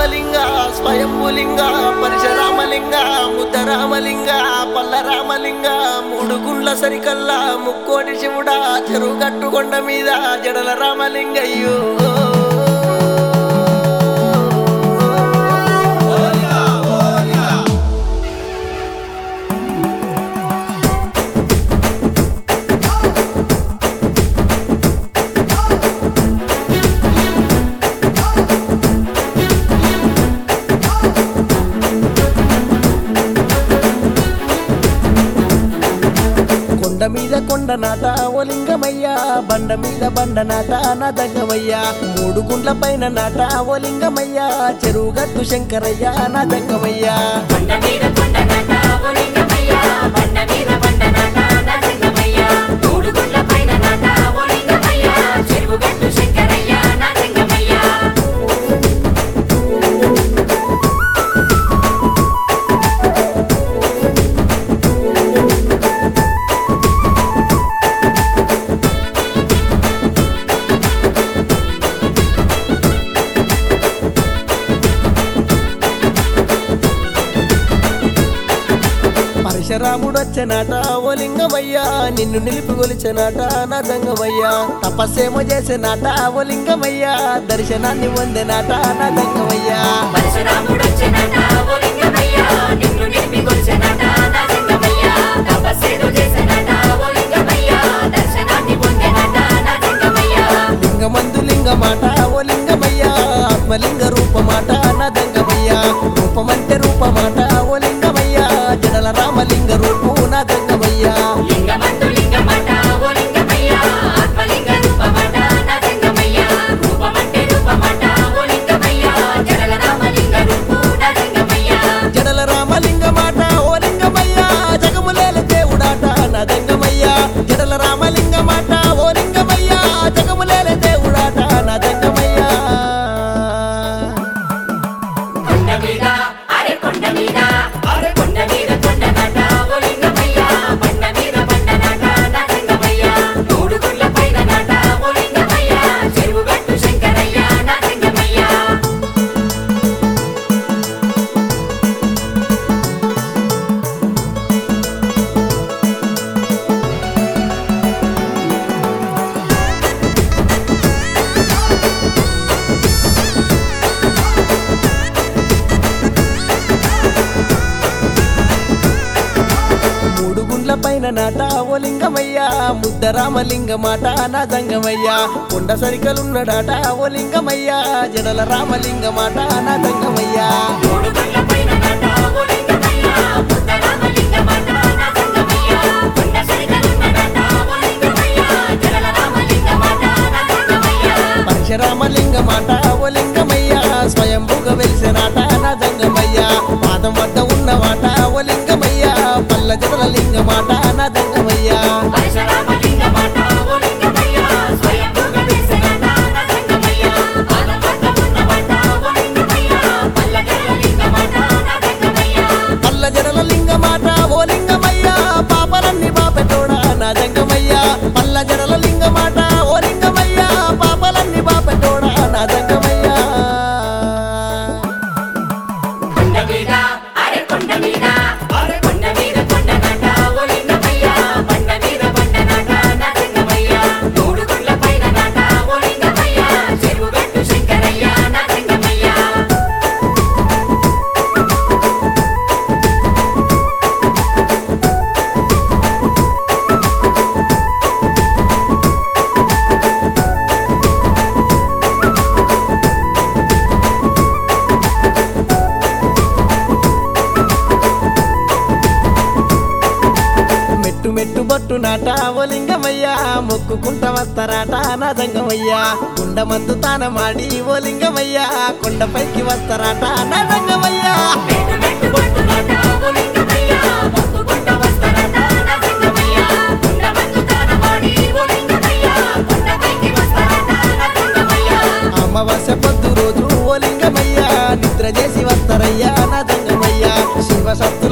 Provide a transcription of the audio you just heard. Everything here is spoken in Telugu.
రామలింగ స్వయంభులింగ పరశురామలింగ ముద్దరామలింగ పల్ల రామలింగ మూడు గుండ్ల సరికల్లా ముక్కోటి శివుడా చెరువు గట్టుకొండ మీద జడల రామలింగయ్యో కొండ మీద కొండ నాట ఓ లింగమయ్యా బండ మీద బండ నాట నా దంగమయ్యా మూడు గుండ్ల పైన నాట ఓ లింగమయ్యా చెరువు గట్టు శంకరయ్య నా దంగమయ్యా కొండ మీద కొండ నాట ఓ లింగమయ్య బండ మీద బండ నాట నా లింగమయ్య మూడు గుండ్ల పైన నాట ఓ లింగమయ్య చెరువు గట్టు శంకరయ్య నా లింగమయ్య పరశురాముడు వచ్చనాట ఓ లింగమయ్యా నిన్ను నిలిపి గొలిచనాట నా దంగమయ్యా తపస్సేమో చేసినాట ఓ లింగమయ్యా దర్శనాన్ని పొందినాట నా దంగమయ్యా పరశురాముడు వచ్చెనట ఓ లింగమయ్య నిన్ను నిలిపి కొలిచెనట నా లింగమయ్య తపస్సేదో చేసెనట ఓ లింగమయ్య దర్శనాన్ని పొందెనట నా లింగమయ్య లింగమందు లింగమాట ఓ లింగమయ్యా ఆత్మలింగ రూపమాట నా దంగమయ్యా రూపమంటే రూపమాట ఓ లింగమయ్యా జడల రామలింగ రూపు నా దంగమయ్యా లింగమందు లింగమట ఓ లింగమయ్య ఆత్మలింగ రూపమట నా లింగమయ్య రూపమంటే రూపమట ఓ లింగమయ్య జడల రామలింగ రూపు నా లింగమయ్య జడల రామలింగమాట ఓ లింగమయ్యా జగములేల దేవుడాట నా దంగమయ్యా జడల రామలింగమాట ఓ లింగమయ్యా జగములేల దేవుడాట నా దంగమయ్యా కొండ మీద అరే కొండ మీద అరే కొండ మీద కొండ నాట ఓ లింగమయ్య బండ మీద బండ నాట నా లింగమయ్య మూడు గుడ్ల పైన నాట ఓ లింగమయ్య చెరువు గట్టు శంకరయ్య నా లింగమయ్య మూడు గుండ్ల పైన నాట ఓ లింగమయ్యా ముద్ద రామలింగమాట నా దంగమయ్యా కొండ సరికలున్నడాట ఓ లింగమయ్యా జడల రామలింగమాట నా దంగమయ్యా మూడు గుడ్ల పైన నాట ఓ లింగమయ్య బుద్ధ రామలింగమట నా లింగమయ్య కొండ సరిగలున్న నాట ఓ లింగమయ్య జడల రామలింగమట నా లింగమయ్య పరశురామలింగమాట ఓ లింగమయ్యా స్వయంభుగ వెలిసినాట నా దంగమయ్యా పాదం వద్ద ఉన్నమాట ఓ లింగమయ్యా పల్ల జడల లింగమాట నా దంగమయ్యా పరశురామలింగమట ఓ లింగమయ్య స్వయంభూగా వెలిసినట నా లింగమయ్య పాదం వద్ద ఉన్నమట ఓ లింగమయ్య పల్లెటూరు లింగమట నా లింగమయ్య పల్ల జడల లింగమాట ఓ లింగమయ్యా పాపలన్నీ బాపెటోడా నా దంగమయ్యా పల్ల జడల లింగమాట ఓ లింగమయ్యా పాపలన్నీ బాపెటోడా నా దంగమయ్యా కొండ మీద అరే కొండ మీద అరే కొండ మీద కొండ నాట ఓ లింగమయ్య బండ మీద బండ నాట నా లింగమయ్య మూడు గుడ్ల పైన నాట ఓ లింగమయ్య చెరువు గట్టు శంకరయ్య నా లింగమయ్య మెట్టు మెట్టు బొట్టు నాట ఓ లింగమయ్యా మొక్కుకుంట వస్తారాట నా దంగమయ్యా కుండ మందు తానమాడి ఓ లింగమయ్యా కొండపైకి వస్తారాట నా దంగమయ్యా మెట్టు మెట్టు పట్టు నాట ఓ లింగమయ్య మొక్కుకుంట వస్తారట నా లింగమయ్య కొండ మందు తానమాడి ఓ లింగమయ్య కొండపైకి వస్తారట నా లింగమయ్య అమావాస్య పొద్దు రోజు ఓ లింగమయ్యా నిద్ర చేసి వస్తారయ్యా నా దంగమయ్యా శివ సప్త